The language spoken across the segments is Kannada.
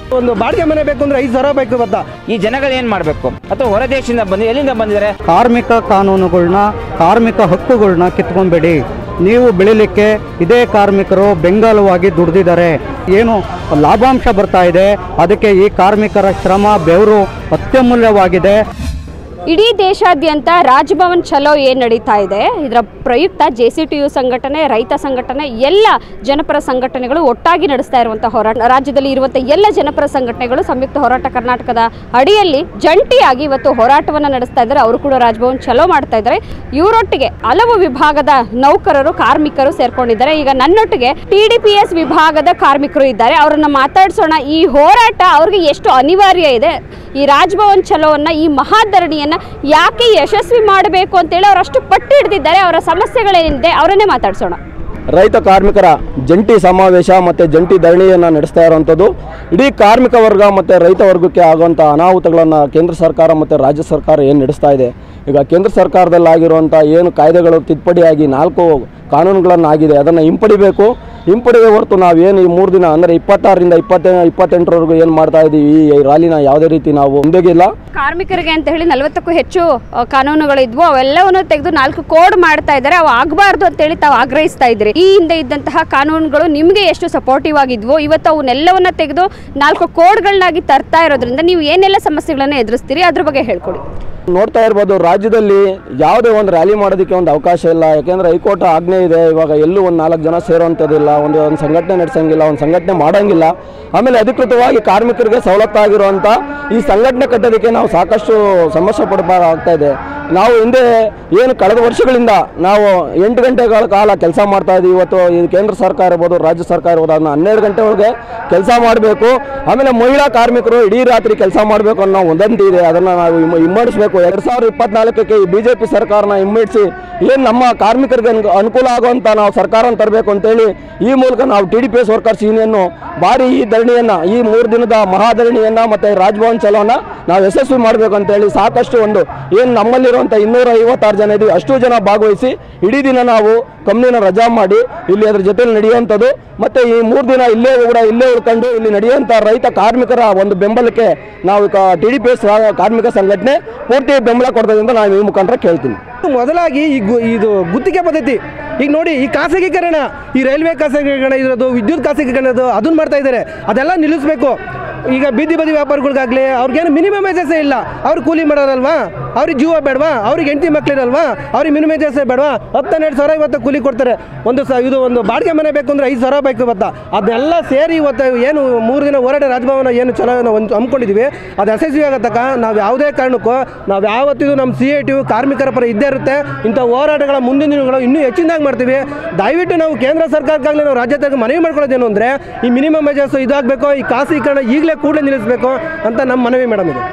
ಒಂದು ಬಾಡಿಗೆ ಮನೆ ಬೇಕು ಅಂದ್ರೆ ಐದು ಸಾವಿರ ಬೇಕು ಇವತ್ತ ಈ ಜನಗಳು ಏನು ಮಾಡಬೇಕು ಅಥವಾ ಹೊರ ದೇಶದಿಂದ ಬಂದು ಎಲ್ಲಿಂದ ಬಂದಿದ್ದಾರೆ ಕಾರ್ಮಿಕ ಕಾನೂನುಗಳನ್ನ ಕಾರ್ಮಿಕ ಹಕ್ಕುಗಳನ್ನ ಕಿತ್ಕೊಂಬೇಡಿ ನೀವು ಬೆಳಿಲಿಕ್ಕೆ ಇದೇ ಕಾರ್ಮಿಕರು ಬೆಂಗಾಲವಾಗಿ ದುಡ್ದಿದ್ದಾರೆ ಏನು ಲಾಭಾಂಶ ಬರ್ತಾ ಇದೆ ಅದಕ್ಕೆ ಈ ಕಾರ್ಮಿಕರ ಶ್ರಮ ಬೆವರು ಅತ್ಯಮೂಲ್ಯವಾಗಿದೆ ಇಡೀ ದೇಶಾದ್ಯಂತ ರಾಜ್ಭವನ್ ಚಲೋ ಏನು ನಡೀತಾ ಇದೆ ಇದರ ಪ್ರಯುಕ್ತ ಜೆ ಸಿ ಟಿ ಯು ಸಂಘಟನೆ ರೈತ ಸಂಘಟನೆ ಎಲ್ಲ ಜನಪರ ಸಂಘಟನೆಗಳು ಒಟ್ಟಾಗಿ ನಡೆಸ್ತಾ ಇರುವಂಥ ಹೋರಾಟ ರಾಜ್ಯದಲ್ಲಿ ಇರುವಂಥ ಎಲ್ಲ ಜನಪರ ಸಂಘಟನೆಗಳು ಸಂಯುಕ್ತ ಹೋರಾಟ ಕರ್ನಾಟಕದ ಅಡಿಯಲ್ಲಿ ಜಂಟಿಯಾಗಿ ಇವತ್ತು ಹೋರಾಟವನ್ನು ನಡೆಸ್ತಾ ಇದ್ದಾರೆ ಅವರು ಕೂಡ ರಾಜ್ಭವನ್ ಚಲೋ ಮಾಡ್ತಾ ಇದ್ದಾರೆ ಇವರೊಟ್ಟಿಗೆ ಹಲವು ವಿಭಾಗದ ನೌಕರರು ಕಾರ್ಮಿಕರು ಸೇರ್ಕೊಂಡಿದ್ದಾರೆ ಈಗ ನನ್ನೊಟ್ಟಿಗೆ ಟಿ ಡಿ ಪಿ ಎಸ್ ವಿಭಾಗದ ಕಾರ್ಮಿಕರು ಇದ್ದಾರೆ ಅವರನ್ನ ಮಾತಾಡ್ಸೋಣ ಈ ಹೋರಾಟ ಅವ್ರಿಗೆ ಎಷ್ಟು ಅನಿವಾರ್ಯ ಇದೆ ಈ ರಾಜ್ಭವನ್ ಚಲೋವನ್ನ ಈ ಮಹಾಧರಣಿಯನ್ನ ಯಾಕೆ ಯಶಸ್ವಿ ಮಾಡಬೇಕು ಅಂತೇಳಿ ಅವರಷ್ಟು ಪಟ್ಟು ಹಿಡಿದಿದ್ದಾರೆ ಅವರ ಸಮಸ್ಯೆಗಳೇನಿದೆ ಅವರನ್ನೇ ಮಾತಾಡ್ಸೋಣ ರೈತ ಕಾರ್ಮಿಕರ ಜಂಟಿ ಸಮಾವೇಶ ಮತ್ತು ಜಂಟಿ ಧರಣಿಯನ್ನು ನಡೆಸ್ತಾ ಇರುವಂಥದ್ದು ಇಡೀ ಕಾರ್ಮಿಕ ವರ್ಗ ಮತ್ತು ರೈತ ವರ್ಗಕ್ಕೆ ಆಗುವಂಥ ಅನಾಹುತಗಳನ್ನು ಕೇಂದ್ರ ಸರ್ಕಾರ ಮತ್ತು ರಾಜ್ಯ ಸರ್ಕಾರ ಏನು ನಡೆಸ್ತಾ ಇದೆ ಈಗ ಕೇಂದ್ರ ಸರ್ಕಾರದಲ್ಲಿ ಆಗಿರುವಂಥ ಏನು ಕಾಯ್ದೆಗಳು ತಿದ್ದುಪಡಿಯಾಗಿ ನಾಲ್ಕು ಕಾನೂನುಗಳನ್ನು ಆಗಿದೆ ಅದನ್ನು ಹಿಂಪಡಿಬೇಕು ಹಿಂಪಡಿಗೆ ಹೊರತು ನಾವೇನು ಈ ಮೂರು ದಿನ ಅಂದರೆ ಇಪ್ಪತ್ತಾರರಿಂದ ಇಪ್ಪತ್ತ ಇಪ್ಪತ್ತೆಂಟರವರೆಗೂ ಏನು ಮಾಡ್ತಾ ಇದ್ದೀವಿ ಈ ರ್ಯಾಲಿನ ಯಾವುದೇ ರೀತಿ ನಾವು ಮುಂದೆಗಿಲ್ಲ ಕಾರ್ಮಿಕರಿಗೆ ಅಂತ ಹೇಳಿ ನಲವತ್ತಕ್ಕೂ ಹೆಚ್ಚು ಅ, ಕಾನೂನುಗಳಿದ್ವು ಅವೆಲ್ಲವನ್ನು ತೆಗೆದು ನಾಲ್ಕು ಕೋಡ್ ಮಾಡ್ತಾ ಇದ್ದಾರೆ ಅವು ಆಗಬಾರ್ದು ಅಂತೇಳಿ ತಾವು ಆಗ್ರಹಿಸ್ತಾ ಇದ್ರಿ ಈ ಹಿಂದೆ ಇದ್ದಂತಹ ಕಾನೂನುಗಳು ನಿಮಗೆ ಎಷ್ಟು ಸಪೋರ್ಟಿವ್ ಆಗಿದ್ವು ಇವತ್ತು ಅವನ್ನೆಲ್ಲವನ್ನ ತೆಗೆದು ನಾಲ್ಕು ಕೋಡ್ಗಳನ್ನಾಗಿ ತರ್ತಾ ಇರೋದ್ರಿಂದ ನೀವು ಏನೆಲ್ಲ ಸಮಸ್ಯೆಗಳನ್ನ ಎದುರಿಸ್ತೀರಿ ಅದ್ರ ಬಗ್ಗೆ ಹೇಳ್ಕೊಡಿ ನೋಡ್ತಾ ಇರ್ಬೋದು ರಾಜ್ಯದಲ್ಲಿ ಯಾವುದೇ ಒಂದು ರ್ಯಾಲಿ ಮಾಡೋದಕ್ಕೆ ಒಂದು ಅವಕಾಶ ಇಲ್ಲ ಯಾಕೆಂದರೆ ಹೈಕೋರ್ಟ್ ಆಜ್ಞೆ ಇದೆ ಇವಾಗ ಎಲ್ಲೂ ಒಂದು ನಾಲ್ಕು ಜನ ಸೇರುವಂಥದ್ದಿಲ್ಲ ಒಂದು ಒಂದು ಸಂಘಟನೆ ನಡೆಸಂಗಿಲ್ಲ ಒಂದು ಸಂಘಟನೆ ಮಾಡೋಂಗಿಲ್ಲ ಆಮೇಲೆ ಅಧಿಕೃತವಾಗಿ ಕಾರ್ಮಿಕರಿಗೆ ಸವಲತ್ತಾಗಿರುವಂಥ ಈ ಸಂಘಟನೆ ಕಟ್ಟೋದಕ್ಕೆ ನಾವು ಸಾಕಷ್ಟು ಸಮಸ್ಯೆ ಪಡಬೇಕಾಗ್ತಾ ಇದೆ ನಾವು ಹಿಂದೆ ಏನು ಕಳೆದ ವರ್ಷಗಳಿಂದ ನಾವು ಎಂಟು ಗಂಟೆಗಳ ಕಾಲ ಕೆಲಸ ಮಾಡ್ತಾ ಇದ್ದೀವಿ ಇವತ್ತು ಈ ಕೇಂದ್ರ ಸರ್ಕಾರ ಇರ್ಬೋದು ರಾಜ್ಯ ಸರ್ಕಾರ ಇರ್ಬೋದು ಅದನ್ನ ಹನ್ನೆರಡು ಗಂಟೆ ಒಳಗೆ ಕೆಲಸ ಮಾಡಬೇಕು ಆಮೇಲೆ ಮಹಿಳಾ ಕಾರ್ಮಿಕರು ಇಡೀ ರಾತ್ರಿ ಕೆಲಸ ಮಾಡಬೇಕು ಅನ್ನೋ ಒಂದಂತಿ ಇದೆ ಅದನ್ನು ನಾವು ಹಿಮ್ಮ- ಹಿಮ್ಮಡಿಸ್ಬೇಕು ಎರಡು ಸಾವಿರದ ಇಪ್ಪತ್ನಾಲ್ಕಕ್ಕೆ ಈ ಬಿ ಜೆ ಪಿ ಸರ್ಕಾರನ ಹಿಮ್ಮೆಡಿಸಿ ಏನು ನಮ್ಮ ಕಾರ್ಮಿಕರಿಗೆ ಅನ್ಕು- ಅನುಕೂಲ ಆಗುವಂಥ ನಾವು ಸರ್ಕಾರನ ತರಬೇಕು ಅಂತೇಳಿ ಈ ಮೂಲಕ ನಾವು T D P S workers ಯೂನಿಯನ್ನು ಭಾರಿ ಈ ಧರಣಿಯನ್ನು ಈ ಮೂರು ದಿನದ ಮಹಾಧರಣಿಯನ್ನು ಮತ್ತು ರಾಜ್ಭವನ್ ಚಲೋನ ನಾವು ಯಶಸ್ವಿ ಮಾಡಬೇಕು ಅಂತೇಳಿ ಸಾಕಷ್ಟು ಒಂದು ಏನು ನಮ್ಮಲ್ಲಿರುವಂಥ ಇನ್ನೂರ ಐವತ್ತಾರು ಜನ ಇದ್ದೀವಿ ಅಷ್ಟು ಜನ ಭಾಗವಹಿಸಿ ಇಡೀ ದಿನ ನಾವು ಕಂಪ್ನಿನ ರಜಾ ಮಾಡಿ ಇಲ್ಲಿ ಅದ್ರ ಜೊತೆಲಿ ನಡೆಯುವಂಥದ್ದು ಮತ್ತು ಈ ಮೂರು ದಿನ ಇಲ್ಲೇ ಕೂಡ ಇಲ್ಲೇ ಉಳ್ಕೊಂಡು ಇಲ್ಲಿ ನಡೆಯುವಂಥ ರೈತ ಕಾರ್ಮಿಕರ ಒಂದು ಬೆಂಬಲಕ್ಕೆ ನಾವು ಟಿ ಡಿ ಪಿ ಎಸ್ ಕಾರ್ಮಿಕ ಸಂಘಟನೆ ಪೂರ್ತಿ ಬೆಂಬಲ ಕೊಡ್ತದೆ ಅಂತ ನಾನು ಈ ಮುಖಾಂತರ ಕೇಳ್ತೀನಿ ಮೊದಲಾಗಿ ಈ ಗು ಇದು ಗುತ್ತಿಗೆ ಪದ್ಧತಿ ಈಗ ನೋಡಿ ಈ ಖಾಸಗೀಕರಣ ಈ ರೈಲ್ವೆ ಖಾಸಗೀಕರಣ ಇರೋದು ವಿದ್ಯುತ್ ಖಾಸಗೀಕರಣ ಇರೋದು ಅದನ್ನ ಮಾಡ್ತಾ ಇದ್ದಾರೆ ಅದೆಲ್ಲ ನಿಲ್ಲಿಸಬೇಕು ಈಗ ಬೀದಿ ಬದಿ ವ್ಯಾಪಾರಿಗಳಿಗಾಗಲಿ ಅವ್ರಿಗೇನು ಮಿನಿಮಮ್ ವೇಜಸ್ ಇಲ್ಲ ಅವ್ರು ಕೂಲಿ ಮಾಡೋರಲ್ವಾ ಅವ್ರಿಗೆ ಜೀವ ಬೇಡವಾ ಅವ್ರಿಗೆ ಹೆಂಡತಿ ಮಕ್ಳಿರಲ್ವಾ ಅವ್ರಿಗೆ ಮಿನಿಮಮ್ ವೇಜಸ್ ಬೇಡವಾ ಹತ್ತು ಹನ್ನೆರಡು ಸಾವಿರ ಇವತ್ತು ಕೂಲಿ ಕೊಡ್ತಾರೆ ಒಂದು ಸ ಇದು ಒಂದು ಬಾಡಿಗೆ ಮನೆ ಬೇಕು ಅಂದ್ರೆ ಐದು ಸಾವಿರ ಬೇಕು ಇವತ್ತು ಅದನ್ನೆಲ್ಲ ಸೇರಿ ಇವತ್ತು ಏನು ಮೂರು ದಿನ ಹೋರಾಟ ರಾಜಭವನ ಏನು ಚಲೋ ನಾವು ಒಂದು ಹಮ್ಮಿಕೊಂಡಿದ್ದೀವಿ ಅದು ಯಶಸ್ವಿ ಆಗತ್ತಕ್ಕ ನಾವು ಯಾವುದೇ ಕಾರಣಕ್ಕೂ ನಾವು ಯಾವತ್ತಿಗೂ ನಮ್ಮ ಸಿ ಐ ಟಿ ಕಾರ್ಮಿಕರ ಪರ ಇದ್ದೇ ಇರುತ್ತೆ ಇಂಥ ಹೋರಾಟಗಳ ಮುಂದಿನ ದಿನಗಳು ಇನ್ನೂ ಹೆಚ್ಚಿನದಾಗಿ ಮಾಡ್ತೀವಿ ದಯವಿಟ್ಟು ನಾವು ಕೇಂದ್ರ ಸರ್ಕಾರಕ್ಕಾಗಲಿ ನಾವು ರಾಜ್ಯದಾಗ ಮನವಿ ಮಾಡ್ಕೊಳ್ಳೋದೇನು ಅಂದರೆ ಈ ಮಿನಿಮಮ್ ವೇಜಸ್ ಇದಾಗಬೇಕು ಈ ಖಾಸಗೀಕರಣ ಈಗಲೇ ಕೂಡಲೇ ನಿಲ್ಲಿಸಬೇಕು ಅಂತ ನಮ್ಮ ಮನವಿ ಮೇಡಮ್ ಇದು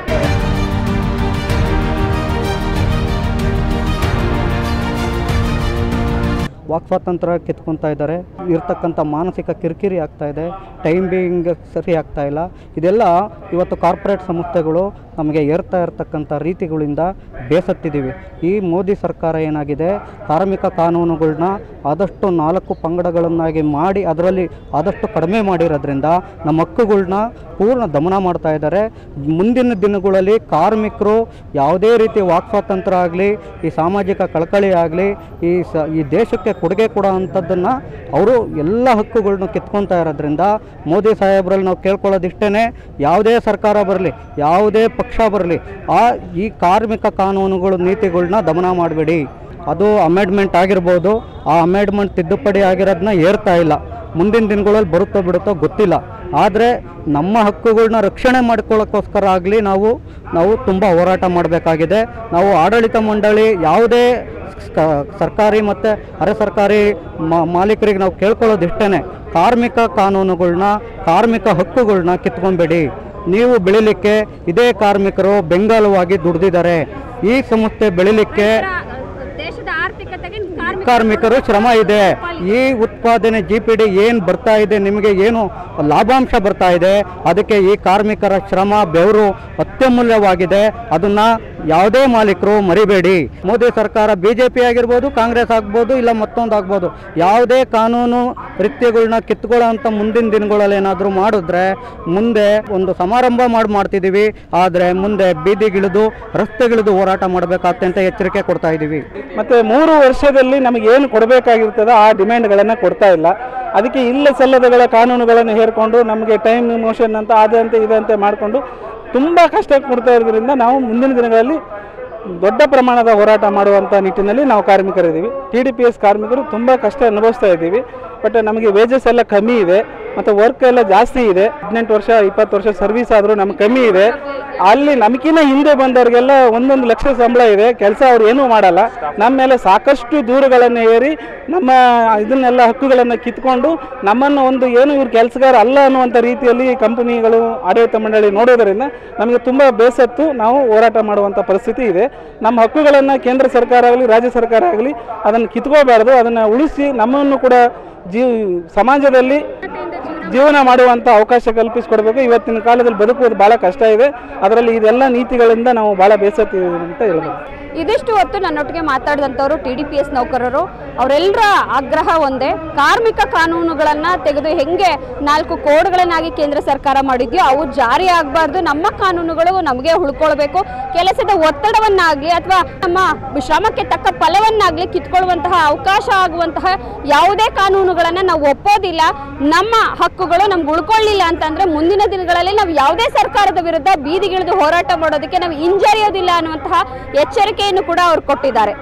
ವಾಕ್ ಸ್ವಾತಂತ್ರ್ಯ ಕಿತ್ಕೊತಾ ಇದ್ದಾರೆ ಇರ್ತಕ್ಕಂಥ ಮಾನಸಿಕ ಕಿರಿಕಿರಿ ಆಗ್ತಾ ಇದೆ ಟೈಮಿಂಗ್ ಸರಿ ಆಗ್ತಾ ಇಲ್ಲ ಇದೆಲ್ಲ ಇವತ್ತು ಕಾರ್ಪೊರೇಟ್ ಸಂಸ್ಥೆಗಳು ನಮಗೆ ಏರ್ತಾ ಇರತಕ್ಕಂಥ ರೀತಿಗಳಿಂದ ಬೇಸತ್ತಿದ್ದೀವಿ ಈ ಮೋದಿ ಸರ್ಕಾರ ಏನಾಗಿದೆ ಕಾರ್ಮಿಕ ಕಾನೂನುಗಳನ್ನ ಆದಷ್ಟು ನಾಲ್ಕು ಪಂಗಡಗಳನ್ನಾಗಿ ಮಾಡಿ ಅದರಲ್ಲಿ ಆದಷ್ಟು ಕಡಿಮೆ ಮಾಡಿರೋದ್ರಿಂದ ನಮ್ಮ ಹಕ್ಕುಗಳ್ನ ಪೂರ್ಣ ದಮನ ಮಾಡ್ತಾ ಇದ್ದಾರೆ ಮುಂದಿನ ದಿನಗಳಲ್ಲಿ ಕಾರ್ಮಿಕರು ಯಾವುದೇ ರೀತಿ ವಾಕ್ ಸ್ವಾತಂತ್ರ್ಯ ಆಗಲಿ ಈ ಸಾಮಾಜಿಕ ಕಳಕಳಿ ಆಗಲಿ ಈ ಸ ಈ ದೇಶಕ್ಕೆ ಕೊಡುಗೆ ಕೊಡೋ ಅಂಥದ್ದನ್ನು ಅವರು ಎಲ್ಲ ಹಕ್ಕುಗಳ್ನ ಕಿತ್ಕೊತಾ ಇರೋದ್ರಿಂದ ಮೋದಿ ಸಾಹೇಬ್ರಲ್ಲಿ ನಾವು ಕೇಳ್ಕೊಳ್ಳೋದಿಷ್ಟೇ ಯಾವುದೇ ಸರ್ಕಾರ ಬರಲಿ ಯಾವುದೇ ಪಕ್ಷ ಬರಲಿ ಆ ಈ ಕಾರ್ಮಿಕ ಕಾನೂನುಗಳು ನೀತಿಗಳನ್ನ ದಮನ ಮಾಡಬೇಡಿ ಅದು ಅಮೆಂಡ್ಮೆಂಟ್ ಆಗಿರ್ಬೋದು ಆ ಅಮೆಂಡ್ಮೆಂಟ್ ತಿದ್ದುಪಡಿ ಆಗಿರೋದನ್ನ ಏರ್ತಾ ಇಲ್ಲ ಮುಂದಿನ ದಿನಗಳಲ್ಲಿ ಬರುತ್ತೋ ಬಿಡುತ್ತೋ ಗೊತ್ತಿಲ್ಲ ಆದರೆ ನಮ್ಮ ಹಕ್ಕುಗಳನ್ನ ರಕ್ಷಣೆ ಮಾಡ್ಕೊಳ್ಳೋಕ್ಕೋಸ್ಕರ ಆಗಲಿ ನಾವು ನಾವು ತುಂಬ ಹೋರಾಟ ಮಾಡಬೇಕಾಗಿದೆ ನಾವು ಆಡಳಿತ ಮಂಡಳಿ ಯಾವುದೇ ಕ- ಸರ್ಕಾರಿ ಮತ್ತು ಅರೆ ಸರ್ಕಾರಿ ಮ- ಮಾಲೀಕರಿಗೆ ನಾವು ಕೇಳ್ಕೊಳ್ಳೋದಿಷ್ಟೇ ಕಾರ್ಮಿಕ ಕಾನೂನುಗಳನ್ನ ಕಾರ್ಮಿಕ ಹಕ್ಕುಗಳನ್ನ ಕಿತ್ಕೊಂಬೇಡಿ ನೀವು ಬೆಳಿಲಿಕ್ಕೆ ಇದೇ ಕಾರ್ಮಿಕರು ಬೆಂಗಾಲವಾಗಿ ದುಡ್ದಿದ್ದಾರೆ ಈ ಸಂಸ್ಥೆ ಬೆಳಿಲಿಕ್ಕೆ ದೇಶದ ಆರ್ಥಿಕತೆಗೆ ಕಾರ್ಮಿಕರು ಶ್ರಮ ಇದೆ ಈ ಉತ್ಪಾದನೆ ಜಿ ಪಿ ಡಿ ಏನು ಬರ್ತಾ ಇದೆ ನಿಮಗೆ ಏನು ಲಾಭಾಂಶ ಬರ್ತಾ ಇದೆ ಅದಕ್ಕೆ ಈ ಕಾರ್ಮಿಕರ ಶ್ರಮ ಬೆವರು ಅತ್ಯಮೂಲ್ಯವಾಗಿದೆ ಅದನ್ನು ಯಾವುದೇ ಮಾಲೀಕರು ಮರಿಬೇಡಿ ಮೋದಿ ಸರ್ಕಾರ ಬಿ ಜೆ ಪಿ ಆಗಿರ್ಬೋದು ಕಾಂಗ್ರೆಸ್ ಆಗ್ಬೋದು ಇಲ್ಲ ಮತ್ತೊಂದು ಆಗ್ಬೋದು ಯಾವುದೇ ಕಾನೂನು ರೀತಿಗಳನ್ನ ಕಿತ್ಕೊಳ್ಳೋಂಥ ಮುಂದಿನ ದಿನಗಳಲ್ಲಿ ಏನಾದರೂ ಮಾಡಿದ್ರೆ ಮುಂದೆ ಒಂದು ಸಮಾರಂಭ ಮಾಡಿ ಮಾಡ್ತಿದ್ದೀವಿ ಆದರೆ ಮುಂದೆ ಬೀದಿಗಿಳಿದು ರಸ್ತೆಗಿಳಿದು ಹೋರಾಟ ಮಾಡಬೇಕಾಗ್ತದೆ ಅಂತ ಎಚ್ಚರಿಕೆ ಕೊಡ್ತಾ ಇದ್ದೀವಿ ಮತ್ತು ಮೂರು ವರ್ಷದಲ್ಲಿ ನಮಗೆ ಏನು ಕೊಡಬೇಕಾಗಿರ್ತದೋ ಆ ಡಿಮ್ಯಾಂಡ್ಗಳನ್ನು ಕೊಡ್ತಾ ಇಲ್ಲ ಅದಕ್ಕೆ ಇಲ್ಲ ಸಲ್ಲದಗಳ ಕಾನೂನುಗಳನ್ನು ಹೇರ್ಕೊಂಡು ನಮಗೆ ಟೈಮ್ ಮೋಷನ್ ಅಂತ ಅದಂತೆ ಇದಂತೆ ಮಾಡಿಕೊಂಡು ತುಂಬ ಕಷ್ಟ ಕೊಡ್ತಾ ಇರೋದ್ರಿಂದ ನಾವು ಮುಂದಿನ ದಿನಗಳಲ್ಲಿ ದೊಡ್ಡ ಪ್ರಮಾಣದ ಹೋರಾಟ ಮಾಡುವಂಥ ನಿಟ್ಟಿನಲ್ಲಿ ನಾವು ಕಾರ್ಮಿಕರಿದ್ದೀವಿ ಟಿ ಡಿ ಪಿ ಎಸ್ ಕಾರ್ಮಿಕರು ತುಂಬ ಕಷ್ಟ ಅನುಭವಿಸ್ತಾ ಇದ್ದೀವಿ ಬಟ್ ನಮಗೆ ವೇಜಸ್ ಎಲ್ಲ ಕಮ್ಮಿ ಇದೆ ಮತ್ತು ವರ್ಕ್ ಎಲ್ಲ ಜಾಸ್ತಿ ಇದೆ ಹದಿನೆಂಟು ವರ್ಷ ಇಪ್ಪತ್ತು ವರ್ಷ ಸರ್ವಿಸ್ ಆದರೂ ನಮ್ಗೆ ಕಮ್ಮಿ ಇದೆ ಅಲ್ಲಿ ನಮಗಿನ್ನ ಹಿಂದೆ ಬಂದವರಿಗೆಲ್ಲ ಒಂದೊಂದು ಲಕ್ಷ ಸಂಬಳ ಇದೆ ಕೆಲಸ ಅವ್ರು ಏನೂ ಮಾಡಲ್ಲ ನಮ್ಮ ಮೇಲೆ ಸಾಕಷ್ಟು ದೂರುಗಳನ್ನು ಏರಿ ನಮ್ಮ ಇದನ್ನೆಲ್ಲ ಹಕ್ಕುಗಳನ್ನು ಕಿತ್ಕೊಂಡು ನಮ್ಮನ್ನು ಒಂದು ಏನು ಇವ್ರು ಕೆಲಸಗಾರ ಅಲ್ಲ ಅನ್ನುವಂಥ ರೀತಿಯಲ್ಲಿ ಕಂಪನಿಗಳು ಆಡಳಿತ ಮಂಡಳಿ ನೋಡೋದರಿಂದ ನಮಗೆ ತುಂಬ ಬೇಸತ್ತು ನಾವು ಹೋರಾಟ ಮಾಡುವಂಥ ಪರಿಸ್ಥಿತಿ ಇದೆ ನಮ್ಮ ಹಕ್ಕುಗಳನ್ನು ಕೇಂದ್ರ ಸರ್ಕಾರ ಆಗಲಿ ರಾಜ್ಯ ಸರ್ಕಾರ ಆಗಲಿ ಅದನ್ನು ಕಿತ್ಕೋಬಾರ್ದು ಅದನ್ನು ಉಳಿಸಿ ನಮ್ಮನ್ನು ಕೂಡ ಜೀವ ಸಮಾಜದಲ್ಲಿ ಜೀವನ ಮಾಡುವಂಥ ಅವಕಾಶ ಕಲ್ಪಿಸಿಕೊಡ್ಬೇಕು ಇವತ್ತಿನ ಕಾಲದಲ್ಲಿ ಬದುಕುವುದು ಭಾಳ ಕಷ್ಟ ಇದೆ ಅದರಲ್ಲಿ ಇದೆಲ್ಲ ನೀತಿಗಳಿಂದ ನಾವು ಭಾಳ ಬೇಸತ್ತೀವಿ ಅಂತ ಹೇಳ್ಬೋದು ಇದಿಷ್ಟು ಹೊತ್ತು ನನ್ನೊಟ್ಟಿಗೆ ಮಾತಾಡಿದಂಥವ್ರು ಟಿ ಡಿ ಪಿ ಎಸ್ ನೌಕರರು ಅವರೆಲ್ಲರ ಆಗ್ರಹ ಒಂದೇ ಕಾರ್ಮಿಕ ಕಾನೂನುಗಳನ್ನು ತೆಗೆದು ಹೆಂಗೆ ನಾಲ್ಕು ಕೋಡ್ಗಳನ್ನಾಗಿ ಕೇಂದ್ರ ಸರ್ಕಾರ ಮಾಡಿದ್ಯೋ ಅವು ಜಾರಿ ಆಗಬಾರ್ದು ನಮ್ಮ ಕಾನೂನುಗಳು ನಮಗೆ ಉಳ್ಕೊಳ್ಬೇಕು ಕೆಲಸದ ಒತ್ತಡವನ್ನಾಗಲಿ ಅಥವಾ ನಮ್ಮ ಶ್ರಮಕ್ಕೆ ತಕ್ಕ ಫಲವನ್ನಾಗಲಿ ಕಿತ್ಕೊಳ್ಳುವಂತಹ ಅವಕಾಶ ಆಗುವಂತಹ ಯಾವುದೇ ಕಾನೂನುಗಳನ್ನು ನಾವು ಒಪ್ಪೋದಿಲ್ಲ ನಮ್ಮ ಹಕ್ಕುಗಳು ನಮ್ಗೆ ಉಳ್ಕೊಳ್ಳಿಲ್ಲ ಅಂತಂದ್ರೆ ಮುಂದಿನ ದಿನಗಳಲ್ಲಿ ನಾವು ಯಾವುದೇ ಸರ್ಕಾರದ ವಿರುದ್ಧ ಬೀದಿಗಿಳಿದು ಹೋರಾಟ ಮಾಡೋದಕ್ಕೆ ನಾವು ಹಿಂಜರಿಯೋದಿಲ್ಲ ಅನ್ನುವಂತಹ ಎಚ್ಚರಿಕೆಯನ್ನು ಕೂಡ ಅವರು ಕೊಟ್ಟಿದ್ದಾರೆ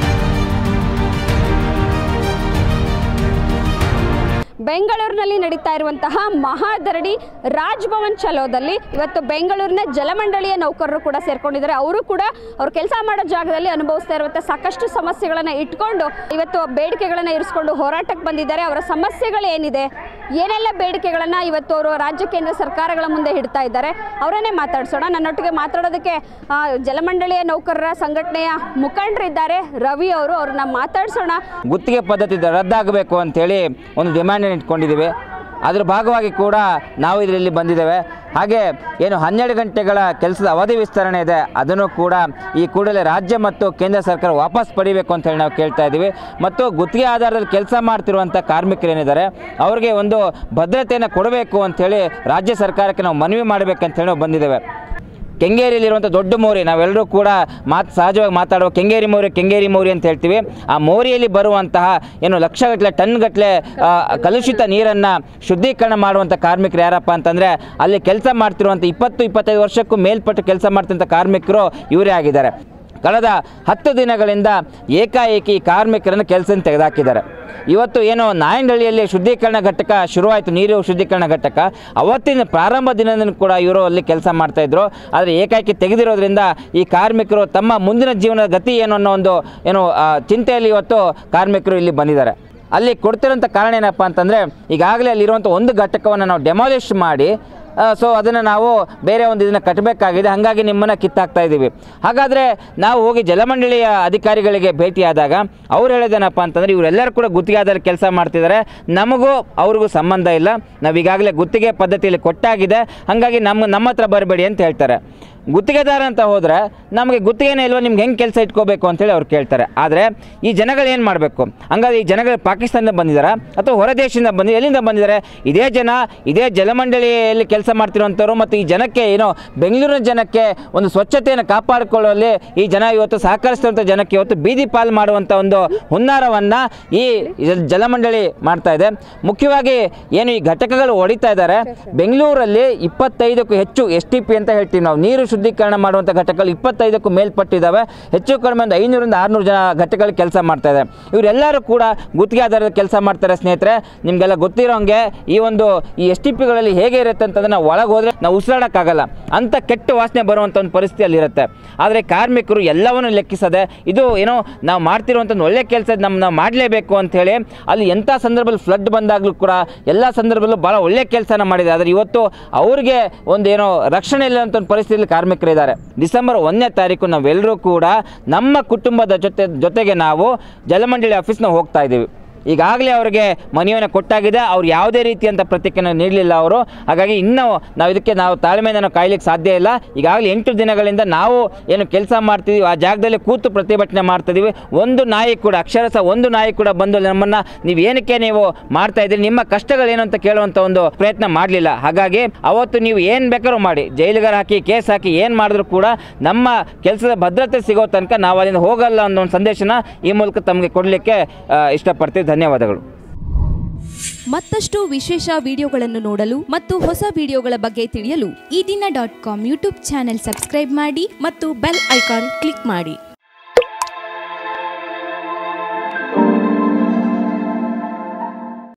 ಬೆಂಗಳೂರಿನಲ್ಲಿ ನಡೀತಾ ಇರುವಂತಹ ಮಹಾಧರಣಿ ರಾಜ್ಭವನ್ ಚಲೋದಲ್ಲಿ ಇವತ್ತು ಬೆಂಗಳೂರಿನ ಜಲಮಂಡಳಿಯ ನೌಕರರು ಕೂಡ ಸೇರ್ಕೊಂಡಿದ್ದಾರೆ ಅವರು ಕೂಡ ಅವ್ರು ಕೆಲಸ ಮಾಡೋ ಜಾಗದಲ್ಲಿ ಅನುಭವಿಸ್ತಾ ಇರುವಂತಹ ಸಾಕಷ್ಟು ಸಮಸ್ಯೆಗಳನ್ನ ಇಟ್ಕೊಂಡು ಇವತ್ತು ಬೇಡಿಕೆಗಳನ್ನ ಇರಿಸ್ಕೊಂಡು ಹೋರಾಟಕ್ಕೆ ಬಂದಿದ್ದಾರೆ ಅವರ ಸಮಸ್ಯೆಗಳು ಏನಿದೆ ಏನೆಲ್ಲ ಬೇಡಿಕೆಗಳನ್ನ ಇವತ್ತು ಅವರು ರಾಜ್ಯ ಕೇಂದ್ರ ಸರ್ಕಾರಗಳ ಮುಂದೆ ಇಡ್ತಾ ಇದ್ದಾರೆ ಅವರನ್ನೇ ಮಾತಾಡ್ಸೋಣ ನನ್ನೊಟ್ಟಿಗೆ ಮಾತಾಡೋದಕ್ಕೆ ಆ, ಜಲಮಂಡಳಿಯ ನೌಕರರ ಸಂಘಟನೆಯ ಮುಖಂಡರಿದ್ದಾರೆ ರವಿ ಅವರು ಅವ್ರನ್ನ ಮಾತಾಡ್ಸೋಣ ಗುತ್ತಿಗೆ ಪದ್ಧತಿ ದ- ರದ್ದಾಗಬೇಕು ಅಂತೇಳಿ ಒಂದು ಡಿಮ್ಯಾಂಡನ್ನು ಇಟ್ಕೊಂಡಿದ್ದೀವಿ ಅದ್ರ ಭಾಗವಾಗಿ ಕೂಡ ನಾವು ಇದರಲ್ಲಿ ಬಂದಿದ್ದೇವೆ ಹಾಗೆ ಏನು ಹನ್ನೆರಡು ಗಂಟೆಗಳ ಕೆಲಸದ ಅವಧಿ ವಿಸ್ತರಣೆ ಇದೆ ಅದನ್ನು ಕೂಡ ಈ ಕೂಡಲೇ ರಾಜ್ಯ ಮತ್ತು ಕೇಂದ್ರ ಸರ್ಕಾರ ವಾಪಸ್ ಪಡಿಬೇಕು ಅಂತ ಹೇಳಿ ನಾವು ಕೇಳ್ತಾ ಇದ್ದೀವಿ ಮತ್ತು ಗುತ್ತಿಗೆ ಆಧಾರದಲ್ಲಿ ಕೆಲಸ ಮಾಡ್ತಿರುವಂಥ ಕಾರ್ಮಿಕರೇನಿದ್ದಾರೆ ಅವರಿಗೆ ಒಂದು ಭದ್ರತೆಯನ್ನು ಕೊಡಬೇಕು ಅಂಥೇಳಿ ರಾಜ್ಯ ಸರ್ಕಾರಕ್ಕೆ ನಾವು ಮನವಿ ಮಾಡಬೇಕಂತೇಳಿ ನಾವು ಬಂದಿದ್ದೇವೆ ಕೆಂಗೇರಿಯಲ್ಲಿರುವಂಥ ದೊಡ್ಡ ಮೋರಿ ನಾವೆಲ್ಲರೂ ಕೂಡ ಮಾತು ಸಹಜವಾಗಿ ಮಾತಾಡುವ ಕೆಂಗೇರಿ ಮೋರಿ ಕೆಂಗೇರಿ ಮೋರಿ ಅಂತ ಹೇಳ್ತೀವಿ ಆ ಮೋರಿಯಲ್ಲಿ ಬರುವಂತಹ ಏನು ಲಕ್ಷಗಟ್ಟಲೆ ಟನ್ಗಟ್ಟಲೆ ಆ, ಕಲುಷಿತ ನೀರನ್ನು ಶುದ್ಧೀಕರಣ ಮಾಡುವಂಥ ಕಾರ್ಮಿಕರು ಯಾರಪ್ಪ ಅಂತಂದರೆ ಅಲ್ಲಿ ಕೆಲಸ ಮಾಡ್ತಿರುವಂಥ ಇಪ್ಪತ್ತು ಇಪ್ಪತ್ತೈದು ವರ್ಷಕ್ಕೂ ಮೇಲ್ಪಟ್ಟು ಕೆಲಸ ಮಾಡ್ತಿರುವಂಥ ಕಾರ್ಮಿಕರು ಇವರೇ ಆಗಿದ್ದಾರೆ ಕಳೆದ ಹತ್ತು ದಿನಗಳಿಂದ ಏಕಾಏಕಿ ಕಾರ್ಮಿಕರನ್ನು ಕೆಲಸದಿಂದ ತೆಗೆದುಹಾಕಿದ್ದಾರೆ ಇವತ್ತು ಏನು ನಾಯಂಡಹಳ್ಳಿಯಲ್ಲಿ ಶುದ್ಧೀಕರಣ ಘಟಕ ಶುರುವಾಯಿತು ನೀರು ಶುದ್ಧೀಕರಣ ಘಟಕ ಅವತ್ತಿನ ಪ್ರಾರಂಭ ದಿನದಿಂದ ಕೂಡ ಇವರು ಅಲ್ಲಿ ಕೆಲಸ ಮಾಡ್ತಾ ಇದ್ರು ಆದರೆ ಏಕಾಏಕಿ ತೆಗೆದಿರೋದ್ರಿಂದ ಈ ಕಾರ್ಮಿಕರು ತಮ್ಮ ಮುಂದಿನ ಜೀವನದ ಗತಿ ಏನು ಅನ್ನೋ ಒಂದು ಏನು ಆ, ಚಿಂತೆಯಲ್ಲಿ ಇವತ್ತು ಕಾರ್ಮಿಕರು ಇಲ್ಲಿ ಬಂದಿದ್ದಾರೆ ಅಲ್ಲಿ ಕೊಡ್ತಿರೋಂಥ ಕಾರಣ ಏನಪ್ಪ ಅಂತಂದರೆ ಈಗಾಗಲೇ ಅಲ್ಲಿರುವಂಥ ಒಂದು ಘಟಕವನ್ನು ನಾವು ಡೆಮಾಲಿಷ್ ಮಾಡಿ ಸೊ ಅದನ್ನು ನಾವು ಬೇರೆ ಒಂದು ಇದನ್ನು ಕಟ್ಟಬೇಕಾಗಿದೆ ಹಾಗಾಗಿ ನಿಮ್ಮನ್ನು ಕಿತ್ತಾಕ್ತಾ ಇದ್ದೀವಿ ಹಾಗಾದರೆ ನಾವು ಹೋಗಿ ಜಲಮಂಡಳಿಯ ಅಧಿಕಾರಿಗಳಿಗೆ ಭೇಟಿಯಾದಾಗ ಅವ್ರು ಹೇಳೋದೇನಪ್ಪ ಅಂತಂದರೆ ಇವರೆಲ್ಲರೂ ಕೂಡ ಗುತ್ತಿಗೆ ಆಧಾರ ಕೆಲಸ ಮಾಡ್ತಿದ್ದಾರೆ ನಮಗೂ ಅವ್ರಿಗೂ ಸಂಬಂಧ ಇಲ್ಲ ನಾವು ಈಗಾಗಲೇ ಗುತ್ತಿಗೆ ಪದ್ಧತಿಯಲ್ಲಿ ಕೊಟ್ಟಾಗಿದೆ ಹಾಗಾಗಿ ನಮ್ಮ ನಮ್ಮ ಹತ್ರ ಬರಬೇಡಿ ಅಂತ ಹೇಳ್ತಾರೆ ಗುತ್ತಿಗೆದಾರ ಅಂತ ಹೋದರೆ ನಮಗೆ ಗುತ್ತಿಗೆನೇ ಇಲ್ವಾ ನಿಮ್ಗೆ ಹೆಂಗೆ ಕೆಲಸ ಇಟ್ಕೋಬೇಕು ಅಂತೇಳಿ ಅವ್ರು ಕೇಳ್ತಾರೆ ಆದರೆ ಈ ಜನಗಳು ಏನು ಮಾಡಬೇಕು ಹಂಗಾದ್ರೆ ಈ ಜನಗಳು ಪಾಕಿಸ್ತಾನದಿಂದ ಬಂದಿದ್ದಾರಾ ಅಥವಾ ಹೊರ ದೇಶದಿಂದ ಬಂದು ಎಲ್ಲಿಂದ ಬಂದಿದ್ದಾರೆ ಇದೇ ಜನ ಇದೇ ಜಲಮಂಡಳಿಯಲ್ಲಿ ಕೆಲಸ ಮಾಡ್ತಿರುವಂಥವ್ರು ಮತ್ತು ಈ ಜನಕ್ಕೆ ಏನೋ ಬೆಂಗಳೂರಿನ ಜನಕ್ಕೆ ಒಂದು ಸ್ವಚ್ಛತೆಯನ್ನು ಕಾಪಾಡಿಕೊಳ್ಳುವಲ್ಲಿ ಈ ಜನ ಇವತ್ತು ಸಹಕರಿಸಿದಂಥ ಜನಕ್ಕೆ ಇವತ್ತು ಬೀದಿ ಪಾಲು ಮಾಡುವಂಥ ಒಂದು ಹುನ್ನಾರವನ್ನು ಈ ಜಲ- ಜಲಮಂಡಳಿ ಮಾಡ್ತಾ ಇದೆ ಮುಖ್ಯವಾಗಿ ಏನು ಈ ಘಟಕಗಳು ಹೊಡಿತಾ ಇದ್ದಾರೆ ಬೆಂಗಳೂರಲ್ಲಿ ಇಪ್ಪತ್ತೈದಕ್ಕೂ ಹೆಚ್ಚು ಎಸ್ ಟಿ ಪಿ ಅಂತ ಹೇಳ್ತೀವಿ ನಾವು ನೀರು ಶುದ್ಧೀಕರಣ ಮಾಡುವಂಥ ಘಟಕಗಳು ಇಪ್ಪತ್ತೈದಕ್ಕೂ ಮೇಲ್ಪಟ್ಟಿದ್ದಾವೆ ಹೆಚ್ಚು ಕಡಿಮೆ ಒಂದು ಐನೂರಿಂದ ಆರುನೂರು ಜನ ಘಟಕಗಳು ಕೆಲಸ ಮಾಡ್ತಾ ಇದೆ ಇವರೆಲ್ಲರೂ ಕೂಡ ಗುತ್ತಿಗೆ ಆಧಾರದ ಕೆಲಸ ಮಾಡ್ತಾರೆ ಸ್ನೇಹಿತರೆ ನಿಮಗೆಲ್ಲ ಗೊತ್ತಿರೋಂಗೆ ಈ ಒಂದು ಈ ಎಸ್ ಟಿ ಪಿಗಳಲ್ಲಿ ಹೇಗೆ ಇರುತ್ತೆ ಅಂತಂದ್ರೆ ನಾವು ಒಳಗೆ ಹೋದರೆ ನಾವು ಉಸಿರಾಡೋಕ್ಕಾಗಲ್ಲ ಅಂಥ ಕೆಟ್ಟ ವಾಸನೆ ಬರುವಂಥ ಒಂದು ಪರಿಸ್ಥಿತಿ ಅಲ್ಲಿರುತ್ತೆ ಆದರೆ ಕಾರ್ಮಿಕರು ಎಲ್ಲವನ್ನು ಲೆಕ್ಕಿಸದೆ ಇದು ಏನೋ ನಾವು ಮಾಡ್ತಿರುವಂಥ ಒಂದು ಒಳ್ಳೆ ಕೆಲಸ ನಮ್ಮ ನಾವು ಮಾಡಲೇಬೇಕು ಅಂಥೇಳಿ ಅಲ್ಲಿ ಎಂಥ ಸಂದರ್ಭದಲ್ಲಿ ಫ್ಲಡ್ ಬಂದಾಗಲೂ ಕೂಡ ಎಲ್ಲ ಸಂದರ್ಭದಲ್ಲೂ ಭಾಳ ಒಳ್ಳೆ ಕೆಲಸನ ಮಾಡಿದೆ ಆದರೆ ಇವತ್ತು ಅವ್ರಿಗೆ ಒಂದು ಏನೋ ರಕ್ಷಣೆ ಇಲ್ಲ ಅಂತ ಒಂದು ಪರಿಸ್ಥಿತಿಯಲ್ಲಿ ಕಾರ್ಮಿಕರಿದ್ದಾರೆ ಡಿಸೆಂಬರ್ ಒಂದನೇ ತಾರೀಕು ನಾವೆಲ್ಲರೂ ಕೂಡ ನಮ್ಮ ಕುಟುಂಬದ ಜೊತೆ ಜೊತೆಗೆ ನಾವು ಜಲಮಂಡಳಿ ಆಫೀಸ್ನ ಹೋಗ್ತಾ ಇದ್ದೀವಿ ಈಗಾಗಲೇ ಅವರಿಗೆ ಮನವಿಯನ್ನು ಕೊಟ್ಟಾಗಿದೆ ಅವ್ರು ಯಾವುದೇ ರೀತಿಯಂಥ ಪ್ರತಿಕ್ರಿಯೆ ನೀಡಲಿಲ್ಲ ಅವರು ಹಾಗಾಗಿ ಇನ್ನೂ ನಾವು ಇದಕ್ಕೆ ನಾವು ತಾಳ್ಮೆಯಿಂದ ನಾವು ಕಾಯ್ಲಿಕ್ಕೆ ಸಾಧ್ಯ ಇಲ್ಲ ಈಗಾಗಲೇ ಎಂಟು ದಿನಗಳಿಂದ ನಾವು ಏನು ಕೆಲಸ ಮಾಡ್ತಿದ್ದೀವಿ ಆ ಜಾಗದಲ್ಲಿ ಕೂತು ಪ್ರತಿಭಟನೆ ಮಾಡ್ತಿದ್ದೀವಿ ಒಂದು ನಾಯಿ ಕೂಡ ಅಕ್ಷರಶಃ ಒಂದು ನಾಯಿ ಕೂಡ ಬಂದು ನಮ್ಮನ್ನು ನೀವು ಏನಕ್ಕೆ ನೀವು ಮಾಡ್ತಾ ಇದ್ದೀರಿ ನಿಮ್ಮ ಕಷ್ಟಗಳೇನು ಅಂತ ಕೇಳುವಂಥ ಒಂದು ಪ್ರಯತ್ನ ಮಾಡಲಿಲ್ಲ ಹಾಗಾಗಿ ಅವತ್ತು ನೀವು ಏನು ಬೇಕಾದ್ರೂ ಮಾಡಿ ಜೈಲಿಗಾರ ಹಾಕಿ ಕೇಸ್ ಹಾಕಿ ಏನು ಮಾಡಿದ್ರು ಕೂಡ ನಮ್ಮ ಕೆಲಸದ ಭದ್ರತೆ ಸಿಗೋ ತನಕ ನಾವು ಅಲ್ಲಿಂದ ಹೋಗಲ್ಲ ಅನ್ನೋ ಒಂದು ಸಂದೇಶನ ಈ ಮೂಲಕ ತಮಗೆ ಕೊಡಲಿಕ್ಕೆ ಇಷ್ಟಪಡ್ತೀವಿ ಧನ್ಯವಾದಗಳು ಮತ್ತಷ್ಟು ವಿಶೇಷ ವಿಡಿಯೋಗಳನ್ನು ನೋಡಲು ಮತ್ತು ಹೊಸ ವಿಡಿಯೋಗಳ ಬಗ್ಗೆ ತಿಳಿಯಲು ಈ ದಿನ dot com YouTube channel subscribe ಮಾಡಿ ಮತ್ತು ಬೆಲ್ ಐಕಾನ್ ಕ್ಲಿಕ್ ಮಾಡಿ